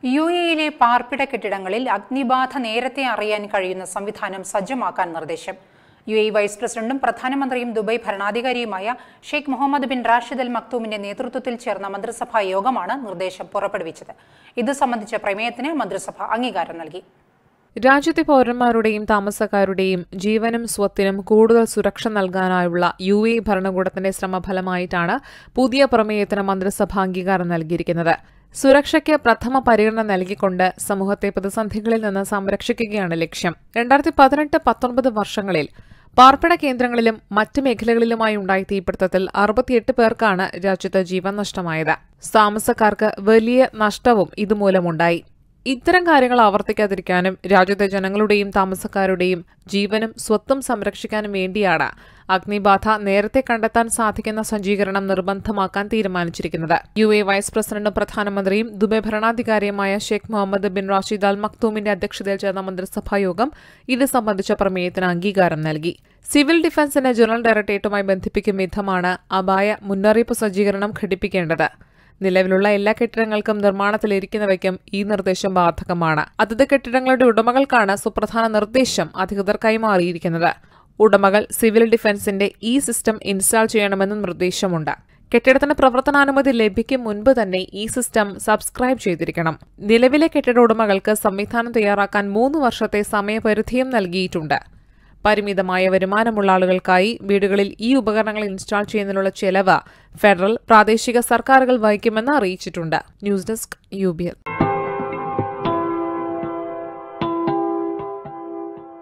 U എയിലെ പാർപ്പിട കെട്ടിടങ്ങളിൽ അഗ്നിബാധ നേരത്തെ അറിയാൻ കഴിയുന്ന സംവിധാനം സജ്ജമാക്കാൻ നിർദ്ദേശം യു എ വൈസ് പ്രസിഡന്റും പ്രധാനമന്ത്രിയും ദുബായ് ഭരണാധികാരിയുമായ Sheikh Mohammed bin Rashid Al മക്തൂമിന്റെ നേതൃത്വത്തിൽ ചേർന്ന മന്ത്രിസഭാ യോഗമാണ് നിർദ്ദേശം പുറപ്പെടുവിച്ചത് ഇത് സംബന്ധിച്ച പ്രമേയത്തിന് മന്ത്രിസഭ അംഗീകാരം നൽകി രാജ്യത്തെ പൗരന്മാരുടെയും താമസക്കാരുടെയും ജീവനും സ്വത്തിനും കൂടുതൽ സുരക്ഷ നൽകാനായുള്ള യു എ ഭരണകൂടത്തിന്റെ ശ്രമഫലമായിട്ടാണ് പുതിയ പ്രമേയത്തിന് മന്ത്രിസഭ അംഗീകാരം നൽകിയിരിക്കുന്നത് സുരക്ഷയ്ക്ക് പ്രഥമ പരിഗണന നൽകിക്കൊണ്ട് സമൂഹത്തെ പ്രതിസന്ധികളിൽ നിന്ന് സംരക്ഷിക്കുകയാണ് ലക്ഷ്യം രണ്ടായിരത്തി പതിനെട്ട് പത്തൊൻപത് വർഷങ്ങളിൽ പാർപ്പിട കേന്ദ്രങ്ങളിലും മറ്റ് മേഖലകളിലുമായി ഉണ്ടായ തീപിടുത്തത്തിൽ അറുപത്തിയെട്ട് പേർക്കാണ് രാജ്യത്ത് ജീവൻ നഷ്ടമായത് താമസക്കാർക്ക് വലിയ നഷ്ടവും ഇതുമൂലമുണ്ടായി ഇത്തരം കാര്യങ്ങൾ ആവർത്തിക്കാതിരിക്കാനും രാജ്യത്തെ ജനങ്ങളുടെയും താമസക്കാരുടെയും ജീവനും സ്വത്തും സംരക്ഷിക്കാനും വേണ്ടിയാണ് അഗ്നിബാധ നേരത്തെ കണ്ടെത്താൻ സാധിക്കുന്ന സജ്ജീകരണം നിർബന്ധമാക്കാൻ തീരുമാനിച്ചിരിക്കുന്നത് യു എ വൈസ് പ്രസിഡന്റും പ്രധാനമന്ത്രിയും ദുബായ് ഭരണാധികാരിയുമായ Sheikh Mohammed bin Rashid Al മക്തൂമിന്റെ അധ്യക്ഷതയിൽ ചേർന്ന മന്ത്രിസഭാ യോഗം ഇത് സംബന്ധിച്ച പ്രമേയത്തിന് അംഗീകാരം നൽകി സിവിൽ ഡിഫൻസിന്റെ ജനറൽ ഡയറക്ടറേറ്റുമായി ബന്ധിപ്പിക്കും വിധമാണ് അപായ മുന്നറിയിപ്പ് സജ്ജീകരണം ഘടിപ്പിക്കേണ്ടത് നിലവിലുള്ള എല്ലാ കെട്ടിടങ്ങൾക്കും നിർമ്മാണത്തിലിരിക്കുന്നവയ്ക്കും ഈ നിർദ്ദേശം ബാധകമാണ് അതത് കെട്ടിടങ്ങളുടെ ഉടമകൾക്കാണ് സുപ്രധാന നിർദ്ദേശം അധികൃതർ കൈമാറിയിരിക്കുന്നത് ഉടമകൾ സിവിൽ ഡിഫൻസിന്റെ ഈ സിസ്റ്റം ഇൻസ്റ്റാൾ ചെയ്യണമെന്നും നിർദ്ദേശമുണ്ട് കെട്ടിടത്തിന് പ്രവർത്തനാനുമതി ലഭിക്കും മുൻപ് തന്നെ ഈ സിസ്റ്റം സബ്സ്ക്രൈബ് ചെയ്തിരിക്കണം നിലവിലെ കെട്ടിട ഉടമകൾക്ക് സംവിധാനം തയ്യാറാക്കാൻ മൂന്ന് വർഷത്തെ സമയപരിധിയും നൽകിയിട്ടുണ്ട് പരിമിതമായ വരുമാനമുള്ള ആളുകൾക്കായി വീടുകളിൽ ഈ ഉപകരണങ്ങൾ ഇൻസ്റ്റാൾ ചെയ്യുന്നതിനുള്ള ചെലവ് ഫെഡറൽ പ്രാദേശിക സർക്കാരുകൾ വഹിക്കുമെന്ന് അറിയിച്ചിട്ടുണ്ട് ന്യൂസ് ഡെസ്ക് യു